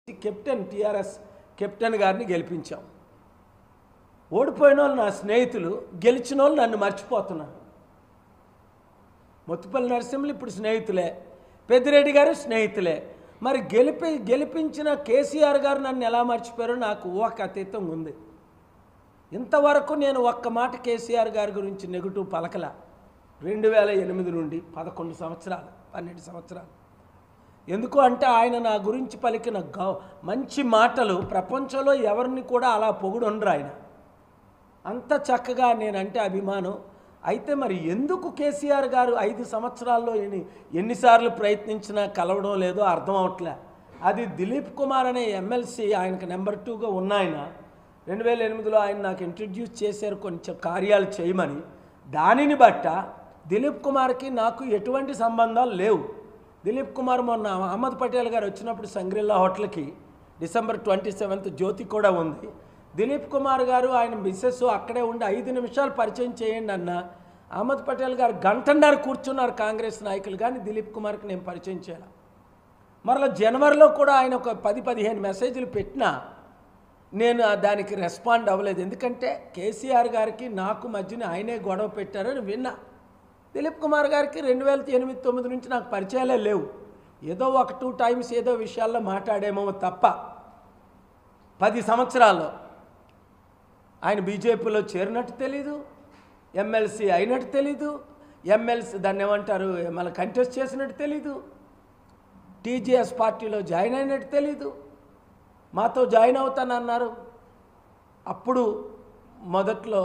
captain TRS captain గారిని గెలిపించాం ఓడిపోయిన వాళ్ళు నా స్నేహితులు గెలిచిన వాళ్ళు నన్ను మర్చిపోతున్నారు మొత్తుపల్లి నరసింహులు ఇప్పుడు స్నేహితులే పెద్దిరెడ్డి గారు స్నేహితులే మరి గెలిపి గెలిపించిన కేసీఆర్ గారు నన్ను ఎలా మర్చిపోయారో నాకు ఊహకు అతీతం ఉంది ఇంతవరకు నేను ఒక్క మాట కేసీఆర్ గారి గురించి నెగిటివ్ పలకల రెండు వేల ఎనిమిది నుండి పదకొండు సంవత్సరాలు పన్నెండు సంవత్సరాలు ఎందుకు అంటే ఆయన నా గురించి పలికిన గౌ మంచి మాటలు ప్రపంచంలో ఎవరిని కూడా అలా పొగుడుండరు ఆయన అంత చక్కగా నేనంటే అభిమానం అయితే మరి ఎందుకు కేసీఆర్ గారు ఐదు సంవత్సరాల్లో ఎన్ని ఎన్నిసార్లు ప్రయత్నించినా కలవడం లేదో అర్థం అవట్లే అది దిలీప్ కుమార్ అనే ఎమ్మెల్సీ ఆయనకు నెంబర్ టూగా ఉన్న ఆయన రెండు వేల ఎనిమిదిలో ఆయన నాకు ఇంట్రడ్యూస్ చేశారు కొంచెం కార్యాలు చేయమని దానిని బట్ట దిలీప్ కుమార్కి నాకు ఎటువంటి సంబంధాలు లేవు దిలీప్ కుమార్ మొన్న అహ్మద్ పటేల్ గారు వచ్చినప్పుడు సంగ్రిల్లా హోటల్కి డిసెంబర్ ట్వంటీ సెవెంత్ జ్యోతి కూడా ఉంది దిలీప్ కుమార్ గారు ఆయన మిస్సెస్ అక్కడే ఉండి ఐదు నిమిషాలు పరిచయం చేయండి అన్న అహ్మద్ పటేల్ గారు గంటన్నర కూర్చున్నారు కాంగ్రెస్ నాయకులు కానీ దిలీప్ కుమార్కి నేను పరిచయం చేయాలి మరలా జనవరిలో కూడా ఆయన ఒక పది పదిహేను మెసేజ్లు పెట్టినా నేను ఆ దానికి రెస్పాండ్ అవ్వలేదు ఎందుకంటే కేసీఆర్ గారికి నాకు మధ్యన ఆయనే గొడవ పెట్టారని విన్నా దిలీప్ కుమార్ గారికి రెండు వేల ఎనిమిది తొమ్మిది నుంచి నాకు పరిచయాలే లేవు ఏదో ఒక టూ టైమ్స్ ఏదో విషయాల్లో మాట్లాడేమో తప్ప పది సంవత్సరాల్లో ఆయన బీజేపీలో చేరినట్టు తెలీదు ఎమ్మెల్సీ అయినట్టు తెలీదు ఎమ్మెల్సీ దాన్ని ఏమంటారు మళ్ళీ కంటెస్ట్ చేసినట్టు తెలీదు టీజీఎస్ పార్టీలో జాయిన్ అయినట్టు తెలీదు మాతో జాయిన్ అవుతానన్నారు అప్పుడు మొదట్లో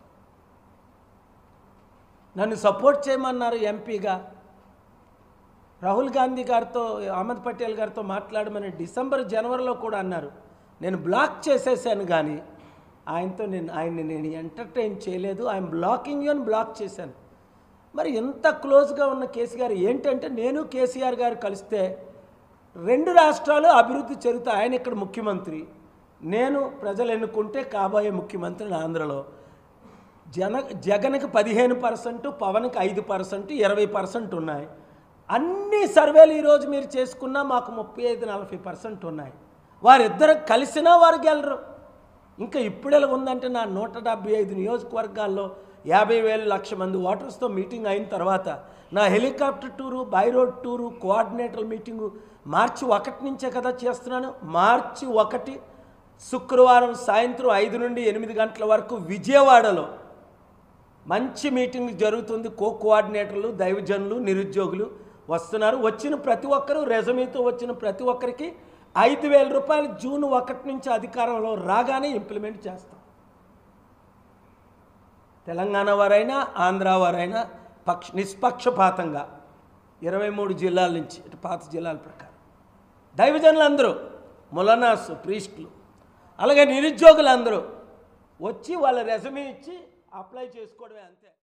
నన్ను సపోర్ట్ చేయమన్నారు ఎంపీగా రాహుల్ గాంధీ గారితో అహ్మద్ పటేల్ గారితో మాట్లాడమని డిసెంబర్ జనవరిలో కూడా అన్నారు నేను బ్లాక్ చేసేసాను కానీ ఆయనతో నేను ఆయన్ని నేను ఎంటర్టైన్ చేయలేదు ఆయన బ్లాకింగ్ అని బ్లాక్ చేశాను మరి ఎంత క్లోజ్గా ఉన్న కేసీఆర్ ఏంటంటే నేను కేసీఆర్ గారు కలిస్తే రెండు రాష్ట్రాలు అభివృద్ధి చెందుతాయి ఆయన ఇక్కడ ముఖ్యమంత్రి నేను ప్రజలు ఎన్నుకుంటే కాబోయే ముఖ్యమంత్రిని ఆంధ్రలో జన జగన్కి పదిహేను పర్సెంట్ పవన్కి ఐదు పర్సెంట్ ఇరవై పర్సెంట్ ఉన్నాయి అన్ని సర్వేలు ఈరోజు మీరు చేసుకున్నా మాకు ముప్పై ఐదు నలభై పర్సెంట్ ఉన్నాయి వారిద్దరు కలిసినా వారు గెలరు ఇంకా ఇప్పుడు ఎలా ఉందంటే నా నూట డెబ్బై ఐదు నియోజకవర్గాల్లో యాభై వేలు లక్ష మంది ఓటర్స్తో మీటింగ్ అయిన తర్వాత నా helicopter tour by road tour coordinator meeting మార్చి ఒకటి నుంచే కదా చేస్తున్నాను మార్చి ఒకటి శుక్రవారం సాయంత్రం ఐదు నుండి ఎనిమిది గంటల వరకు విజయవాడలో మంచి మీటింగ్ జరుగుతుంది కో కోఆర్డినేటర్లు దైవజనులు నిరుద్యోగులు వస్తున్నారు వచ్చిన ప్రతి ఒక్కరూ రెజమీతో వచ్చిన ప్రతి ఒక్కరికి ఐదు వేల రూపాయలు జూన్ ఒకటి నుంచి అధికారంలో రాగానే ఇంప్లిమెంట్ చేస్తాం తెలంగాణ వారైనా ఆంధ్ర వారైనా పక్ష నిష్పక్షపాతంగా ఇరవై మూడు జిల్లాల నుంచి ఇటు పాత జిల్లాల ప్రకారం దైవజనులు అందరూ ములనాస్ ప్రీస్టులు అలాగే నిరుద్యోగులు అందరూ వచ్చి వాళ్ళ రెజమీ ఇచ్చి అప్లై చేసుకోవడమే అంతే